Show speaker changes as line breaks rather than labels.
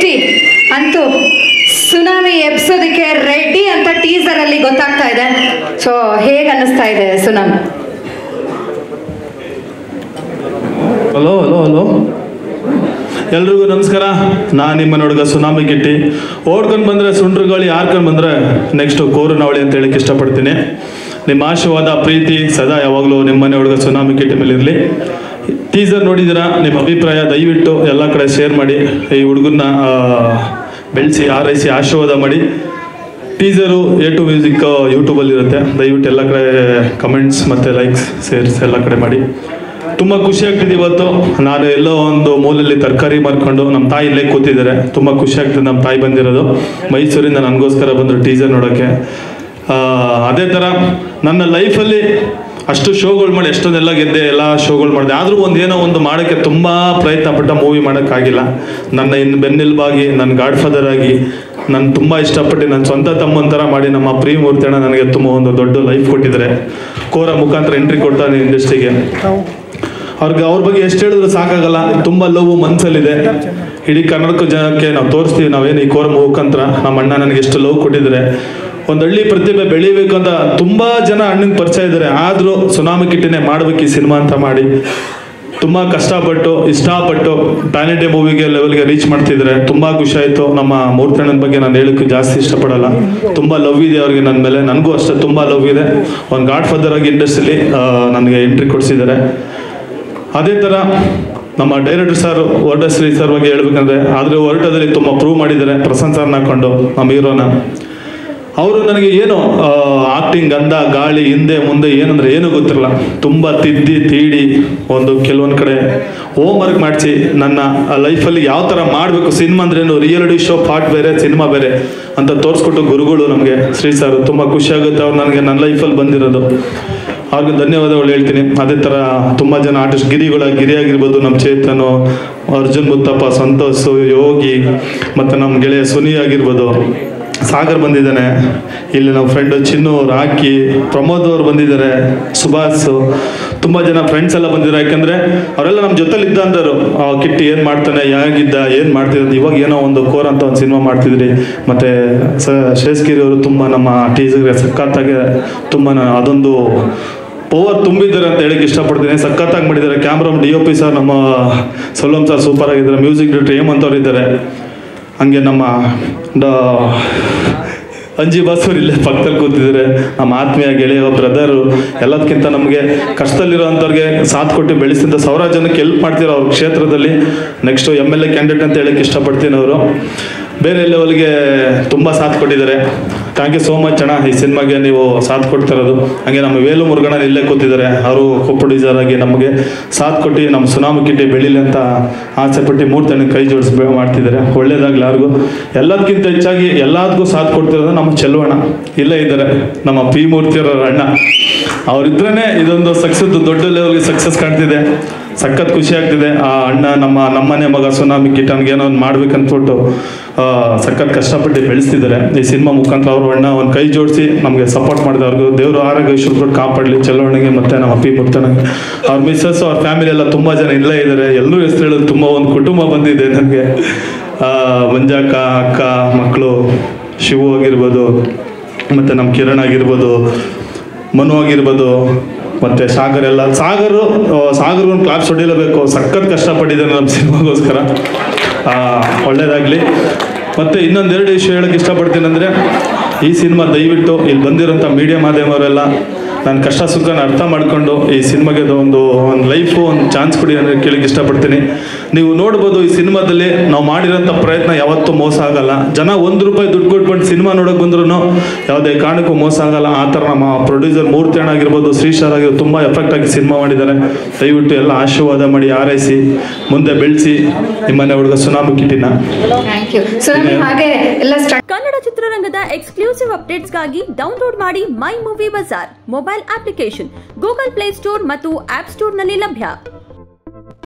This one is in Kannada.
ಕಿಟ್ಟಿ ಅಂತೂ ಸುನಾಮಿ ಎಬ್ಸೋದಕ್ಕೆ ರೆಡಿ ಅಂತ ಟೀಸರ್ ಅಲ್ಲಿ ಗೊತ್ತಾಗ್ತಾ ಇದೆ ಸೊ ಹೇಗೆ ಅನ್ನಿಸ್ತಾ ಇದೆ ಸುನಾಮಿ
ಹಲೋ ಹಲೋ ಹಲೋ ಎಲ್ರಿಗೂ ನಮಸ್ಕಾರ ನಾನು ನಿಮ್ಮ ಹುಡುಗ ಸುನಾಮಿ ಗಿಟ್ಟಿ ಓಡ್ಕೊಂಡು ಬಂದರೆ ಸುಂಡ್ರು ಗಾಳಿ ಹಾರ್ಕೊಂಡು ಬಂದರೆ ನೆಕ್ಸ್ಟು ಕೋರು ನಾವಳಿ ಅಂತ ಹೇಳಕ್ಕೆ ಇಷ್ಟಪಡ್ತೀನಿ ನಿಮ್ಮ ಆಶೀರ್ವಾದ ಪ್ರೀತಿ ಸದಾ ಯಾವಾಗಲೂ ನಿಮ್ಮ ಮನೆ ಹುಡುಗ ಸುನಾಮಿ ಗಿಟ್ಟಿ ಮೇಲೆ ಇರಲಿ ಟೀಸರ್ ನೋಡಿದ್ದೀರಾ ನಿಮ್ಮ ಅಭಿಪ್ರಾಯ ದಯವಿಟ್ಟು ಎಲ್ಲ ಕಡೆ ಶೇರ್ ಮಾಡಿ ಈ ಹುಡುಗನ್ನ ಬೆಳೆಸಿ ಆರೈಸಿ ಆಶೀರ್ವಾದ ಮಾಡಿ ಟೀಸರು ಎ ಟು ಮ್ಯೂಸಿಕ್ ಯೂಟ್ಯೂಬಲ್ಲಿ ಇರುತ್ತೆ ದಯವಿಟ್ಟು ಎಲ್ಲ ಕಡೆ ಕಮೆಂಟ್ಸ್ ಮತ್ತು ಲೈಕ್ಸ್ ಶೇರ್ಸ್ ಎಲ್ಲ ಕಡೆ ಮಾಡಿ ತುಂಬ ಖುಷಿ ಆಗ್ತಿದೆ ಇವತ್ತು ನಾನು ಎಲ್ಲೋ ಒಂದು ಮೂಲಲ್ಲಿ ತರಕಾರಿ ಮಾರ್ಕೊಂಡು ನಮ್ಮ ತಾಯಿ ಇಲ್ಲೇ ಕೂತಿದ್ದಾರೆ ತುಂಬ ಖುಷಿ ಆಗ್ತದೆ ನಮ್ಮ ತಾಯಿ ಬಂದಿರೋದು ಮೈಸೂರಿಂದ ನನಗೋಸ್ಕರ ಬಂದರು ಟೀಸರ್ ನೋಡೋಕ್ಕೆ ಆ, ಅದೇ ಥರ ನನ್ನ ಲೈಫಲ್ಲಿ ಅಷ್ಟು ಶೋಗಳು ಮಾಡಿ ಎಷ್ಟೊಂದೆಲ್ಲ ಗೆದ್ದೆ ಎಲ್ಲ ಶೋಗಳು ಮಾಡಿದೆ ಆದರೂ ಒಂದು ಏನೋ ಒಂದು ಮಾಡೋಕ್ಕೆ ತುಂಬ ಪ್ರಯತ್ನ ಪಟ್ಟ ಮೂವಿ ಮಾಡೋಕ್ಕಾಗಿಲ್ಲ ನನ್ನ ಇನ್ನು ಬೆನ್ನೆಲುಬಾಗಿ ನನ್ನ ಗಾಡ್ ಫಾದರ್ ಆಗಿ ನಾನು ತುಂಬ ಇಷ್ಟಪಟ್ಟು ನನ್ನ ಸ್ವಂತ ತಮ್ಮನ ಥರ ಮಾಡಿ ನಮ್ಮ ಪ್ರಿಯಮೂರ್ತಿ ಅಣ್ಣ ನನಗೆ ತುಂಬ ಒಂದು ದೊಡ್ಡ ಲೈಫ್ ಕೊಟ್ಟಿದ್ದಾರೆ ಕೋರ ಮುಖಾಂತರ ಎಂಟ್ರಿ ಕೊಡ್ತಾನೆ ಇಂಡಸ್ಟ್ರಿಗೆ ಅವ್ರಿಗೆ ಅವ್ರ ಬಗ್ಗೆ ಎಷ್ಟು ಹೇಳಿದ್ರು ಸಾಕಾಗಲ್ಲ ತುಂಬ ಲವ್ ಮನ್ಸಲ್ಲಿದೆ ಇಡೀ ಕನ್ನಡಕ ಜನಕ್ಕೆ ನಾವು ತೋರಿಸ್ತೀವಿ ನಾವೇನು ಈ ಕೋರ ಮುಖಾಂತರ ನಮ್ಮ ಅಣ್ಣ ನನಗೆ ಎಷ್ಟು ಲವ್ ಕೊಟ್ಟಿದ್ದಾರೆ ಒಂದು ಹಳ್ಳಿ ಪ್ರತಿಭೆ ಬೆಳಿಬೇಕು ಅಂತ ತುಂಬ ಜನ ಅಣ್ಣಂಗೆ ಪರಿಚಯ ಇದ್ದಾರೆ ಆದರೂ ಸುನಾಮಿ ಕಿಟ್ಟಿನೇ ಮಾಡ್ಬೇಕು ಈ ಸಿನಿಮಾ ಅಂತ ಮಾಡಿ ತುಂಬ ಕಷ್ಟಪಟ್ಟು ಇಷ್ಟಪಟ್ಟು ಪ್ಯಾನ್ ಇಂಡಿಯಾ ಮೂವಿಗೆ ಲೆವೆಲ್ಗೆ ರೀಚ್ ಮಾಡ್ತಿದ್ದಾರೆ ತುಂಬ ಖುಷಿ ಆಯಿತು ನಮ್ಮ ಮೂರ್ತಣ್ಣನ ಬಗ್ಗೆ ನಾನು ಹೇಳೋಕ್ಕೆ ಜಾಸ್ತಿ ಇಷ್ಟಪಡಲ್ಲ ತುಂಬ ಲವ್ ಇದೆ ಅವ್ರಿಗೆ ನನ್ನ ಮೇಲೆ ನನಗೂ ಅಷ್ಟೇ ತುಂಬ ಲವ್ ಇದೆ ಒಂದು ಗಾಡ್ ಫಾದರ್ ಆಗಿ ಇಂಡಸ್ಟ್ರಿಲಿ ನನಗೆ ಎಂಟ್ರಿ ಕೊಡಿಸಿದ್ದಾರೆ ಅದೇ ಥರ ನಮ್ಮ ಡೈರೆಕ್ಟರ್ ಸರ್ ವರ್ಡಶ್ರೀ ಸರ್ ಬಗ್ಗೆ ಹೇಳ್ಬೇಕಂದ್ರೆ ಆದರೆ ಹೊರಟದಲ್ಲಿ ತುಂಬ ಪ್ರೂವ್ ಮಾಡಿದ್ದಾರೆ ಪ್ರಸನ್ನ ಸರ್ನ ಹಾಕೊಂಡು ನಮ್ಮ ಹೀರೋನ ಅವರು ನನಗೆ ಏನು ಆಕ್ಟಿಂಗ್ ಗಂಧ ಗಾಳಿ ಹಿಂದೆ ಮುಂದೆ ಏನಂದ್ರೆ ಏನೂ ಗೊತ್ತಿರಲ್ಲ ತುಂಬ ತಿದ್ದಿ ತೀಡಿ ಒಂದು ಕೆಲವೊಂದು ಕಡೆ ಹೋಮ್ ವರ್ಕ್ ಮಾಡಿಸಿ ನನ್ನ ಲೈಫಲ್ಲಿ ಯಾವ ಥರ ಮಾಡಬೇಕು ಸಿನಿಮಾ ಅಂದ್ರೇನು ರಿಯಾಲಿಟಿ ಶೋ ಪಾರ್ಟ್ ಬೇರೆ ಸಿನಿಮಾ ಬೇರೆ ಅಂತ ತೋರಿಸ್ಕೊಟ್ಟು ಗುರುಗಳು ನಮಗೆ ಶ್ರೀ ಸರ್ ತುಂಬ ಖುಷಿಯಾಗುತ್ತೆ ಅವ್ರು ನನಗೆ ನನ್ನ ಲೈಫಲ್ಲಿ ಬಂದಿರೋದು ಅವ್ರಿಗೆ ಧನ್ಯವಾದಗಳು ಹೇಳ್ತೀನಿ ಅದೇ ಥರ ತುಂಬ ಜನ ಆರ್ಟಿಸ್ಟ್ ಗಿರಿಗಳ ಗಿರಿ ಆಗಿರ್ಬೋದು ನಮ್ಮ ಚೇತನು ಅರ್ಜುನ್ ಮುತ್ತಪ್ಪ ಸಂತೋಷ್ ಯೋಗಿ ಮತ್ತು ನಮ್ಮ ಗೆಳೆಯ ಸುನಿ ಆಗಿರ್ಬೋದು ಸಾಗರ್ ಬಂದಿದ್ದಾನೆ ಇಲ್ಲಿ ನಮ್ಮ ಫ್ರೆಂಡ್ ಚಿನ್ನು ರಾಕಿ ಪ್ರಮೋದ್ ಅವ್ರು ಬಂದಿದ್ದಾರೆ ಸುಭಾಷ್ ತುಂಬ ಜನ ಫ್ರೆಂಡ್ಸ್ ಎಲ್ಲ ಬಂದಿದ್ದಾರೆ ಯಾಕಂದರೆ ಅವರೆಲ್ಲ ನಮ್ಮ ಜೊತೆಲಿ ಇದ್ದ ಅಂದರು ಕಿಟ್ಟಿ ಏನು ಮಾಡ್ತಾನೆ ಹೇಗಿದ್ದ ಏನು ಮಾಡ್ತಿದ್ದ ಇವಾಗ ಏನೋ ಒಂದು ಕೋರ್ ಅಂತ ಒಂದು ಸಿನಿಮಾ ಮಾಡ್ತಿದ್ರಿ ಮತ್ತು ಸ ಶೇಷ್ಗಿರಿ ಅವರು ತುಂಬ ನಮ್ಮ ಟೀಸರ್ಗೆ ಸಖತ್ತಾಗಿ ತುಂಬ ನ- ಅದೊಂದು ಪವರ್ ತುಂಬಿದ್ದಾರೆ ಅಂತ ಹೇಳಕ್ಕೆ ಇಷ್ಟಪಡ್ತೀನಿ ಸಖತ್ತಾಗಿ ಮಾಡಿದ್ದಾರೆ camera D O P sir ನಮ್ಮ ಸೊಲ್ಲಂ ಸರ್ ಸೂಪರ್ ಆಗಿದ್ದಾರೆ ಮ್ಯೂಸಿಕ್ ಡೈರೆಕ್ಟರ್ ಹೇಮಂತ್ ಅವ್ರು ಇದ್ದಾರೆ ಹಂಗೆ ನಮ್ಮ ಡ ಅಂಜಿ ಬಾಸೂರ್ ಇಲ್ಲೇ ಪಕ್ಕದಲ್ಲಿ ಕೂತಿದ್ದಾರೆ ನಮ್ಮ ಆತ್ಮೀಯ ಗೆಳೆಯ ಬ್ರದರು ಎಲ್ಲದಕ್ಕಿಂತ ನಮಗೆ ಕಷ್ಟದಲ್ಲಿರೋ ಅಂಥವ್ರಿಗೆ ಸಾಥ್ ಕೊಟ್ಟು ಬೆಳೆಸಿದ ಸಾವಿರಾರು ಜನಕ್ಕೆ ಹೆಲ್ಪ್ ಮಾಡ್ತಿರೋ ಅವ್ರ ಕ್ಷೇತ್ರದಲ್ಲಿ next M L A candidate ಅಂತ ಹೇಳಕ್ಕೆ ಇಷ್ಟಪಡ್ತೀನಿ ಅವರು ಬೇರೆ ಲೆವೆಲ್ಗೆ ತುಂಬ ಸಾಥ್ ಕೊಟ್ಟಿದ್ದಾರೆ ಥ್ಯಾಂಕ್ ಯು ಸೋ ಮಚ್ ಅಣ್ಣ ಈ ಸಿನಿಮಾಗೆ ನೀವು ಸಾಥ್ ಕೊಡ್ತಾ ಇರೋದು ಹಾಗೆ ನಮ್ಮ ವೇಲು ಮುರುಗಣ್ಣ ಇಲ್ಲೇ ಕೂತಿದ್ದಾರೆ ಅವರು ಕೋ ಪ್ರೊಡ್ಯೂಸರ್ ಆಗಿ ನಮಗೆ ಸಾಥ್ ಕೊಟ್ಟು ನಮ್ಮ ಸುನಾಮಿ ಕಿಟ್ಟಿ ಬೆಳೀಲಿ ಅಂತ ಆಸೆ ಪಟ್ಟು ಮೂರು ತನಕ ಕೈ ಜೋಡಿಸಿ ಬೆ- ಮಾಡ್ತಿದ್ದಾರೆ ಒಳ್ಳೇದಾಗ್ಲಿ ಯಾರಿಗೂ ಎಲ್ಲದಕ್ಕಿಂತ ಹೆಚ್ಚಾಗಿ ಎಲ್ಲದಕ್ಕೂ ಸಾಥ್ ಕೊಡ್ತಿರೋದು ನಮ್ಮ ಚೆಲುವಣ್ಣ ಇಲ್ಲೇ ಇದ್ದಾರೆ ನಮ್ಮ ಪಿ ಮೂರ್ತಿಯವರ ಅಣ್ಣ ಅವರಿದ್ರೇ ಇದೊಂದು ಸಕ್ಸಸ್ ದೊಡ್ಡ ಲೆವೆಲ್ಗೆ ಸಕ್ಸಸ್ ಕಾಣ್ತಿದೆ ಸಖತ್ ಖುಷಿ ಆಗ್ತಿದೆ ಆ ಅಣ್ಣ ನಮ್ಮ ನಮ್ಮನೆ ಮಗ ಸುನಾಮಿ ಕಿಟನ್ಗೆ ಏನೋ ಒಂದು ಮಾಡ್ಬೇಕಂದ್ಬಿಟ್ಟು ಆ, ಸಖತ್ ಕಷ್ಟಪಟ್ಟು ಬೆಳೆಸ್ತಿದ್ದಾರೆ ಈ ಸಿನಿಮಾ ಮುಖಾಂತರ ಅವರು ಅಣ್ಣ ಒಂದು ಕೈ ಜೋಡಿಸಿ ನಮಗೆ ಸಪೋರ್ಟ್ ಮಾಡಿದವ್ರಿಗೂ ದೇವರು ಆರೋಗ್ಯ ಐಶ್ವರ್ಯ ಕಾಪಾಡಲಿ ಚೆಲ್ಲವಣಿಗೆ ಮತ್ತು ನಮ್ಮ ಅಪ್ಪಿ ಮುತ್ತನಿಗೆ ಅವ್ರ ಮಿಸ್ಸಸ್ ಅವ್ರ ಫ್ಯಾಮಿಲಿ ಎಲ್ಲ ತುಂಬ ಜನ ಇಲ್ಲೇ ಇದ್ದಾರೆ ಎಲ್ಲರೂ ಹೆಸರು ಹೇಳೋದು ತುಂಬ ಒಂದು ಕುಟುಂಬ ಬಂದಿದೆ ನನಗೆ ಮಂಜಾಕ ಅಕ್ಕ ಮಕ್ಕಳು ಶಿವು ಆಗಿರ್ಬೋದು ಮತ್ತು ನಮ್ಮ ಕಿರಣ್ ಆಗಿರ್ಬೋದು ಮನು ಆಗಿರ್ಬೋದು ಮತ್ತೆ ಸಾಗರ್ ಎಲ್ಲ ಸಾಗರು ಆ, ಸಾಗರ್ ಒಂದು ಕ್ಲಾಪ್ಸ್ ಹೊಡಿಲೇಬೇಕು ಸಖತ್ ಕಷ್ಟಪಟ್ಟಿದ್ದಾನೆ ನಮ್ಮ ಸಿನಿಮಾಗೋಸ್ಕರ ಆ, ಒಳ್ಳೇದಾಗ್ಲಿ ಮತ್ತೆ ಇನ್ನೊಂದೆರಡು ವಿಷಯ ಹೇಳಕ್ಕೆ ಇಷ್ಟಪಡ್ತೀನಿ ಅಂದರೆ ಈ ಸಿನಿಮಾ ದಯವಿಟ್ಟು ಇಲ್ಲಿ ಬಂದಿರೋಂಥ ಮೀಡಿಯಾ ಮಾಧ್ಯಮವರೆಲ್ಲ ನನ್ನ ಕಷ್ಟ ಸುಖನ ಅರ್ಥ ಮಾಡ್ಕೊಂಡು ಈ ಸಿನಿಮಾಗೆ ಒಂದು ಒಂದು ಲೈಫು ಒಂದು ಚಾನ್ಸ್ ಕೊಡಿ ಅಂದರೆ ಕೇಳಕ್ಕೆ ಇಷ್ಟಪಡ್ತೀನಿ ನೀವು ನೋಡ್ಬೋದು ಈ ಸಿನಿಮಾದಲ್ಲಿ ನಾವು ಮಾಡಿರೋಂಥ ಪ್ರಯತ್ನ ಯಾವತ್ತೂ ಮೋಸ ಆಗಲ್ಲ ಜನ ಒಂದು ರೂಪಾಯಿ ದುಡ್ಡು ಕೊಟ್ಬಿಟ್ಟು ಸಿನಿಮಾ ನೋಡೋಕೆ ಬಂದ್ರೂ ಯಾವುದೇ ಕಾರಣಕ್ಕೂ ಮೋಸ ಆಗಲ್ಲ ಆ ಥರ ನಮ್ಮ ಪ್ರೊಡ್ಯೂಸರ್ ಮೂರ್ತಿ ಅಣ್ಣ ಆಗಿರ್ಬೋದು ಶ್ರೀಶಾರ್ ಆಗಿರ್ಬೋದು ತುಂಬ ಎಫೆಕ್ಟ್ ಆಗಿ ಸಿನಿಮಾ ಮಾಡಿದ್ದಾರೆ ದಯವಿಟ್ಟು ಎಲ್ಲ ಆಶೀರ್ವಾದ ಮಾಡಿ ಆರೈಸಿ ಮುಂದೆ ಬೆಳೆಸಿ ನಿಮ್ಮನೆ ಹುಡುಗ ಸುನಾಮಿ ಕಿಟ್ಟಿನ
ಥ್ಯಾಂಕ್ ಯು ಸುನಾಮಿ ಹಾಗೆ ಎಲ್ಲ ಸ್ಟ
ಕನ್ನಡ ಚಿತ್ರರಂಗದ ಎಕ್ಸ್ಕ್ಲೂಸಿವ್ ಅಪ್ಡೇಟ್ಸ್ಗಾಗಿ ಡೌನ್ಲೋಡ್ ಮಾಡಿ my movie bazaar mobile application Google play store ಮತ್ತು ಆಪ್ ಸ್ಟೋರ್ನಲ್ಲಿ ಲಭ್ಯ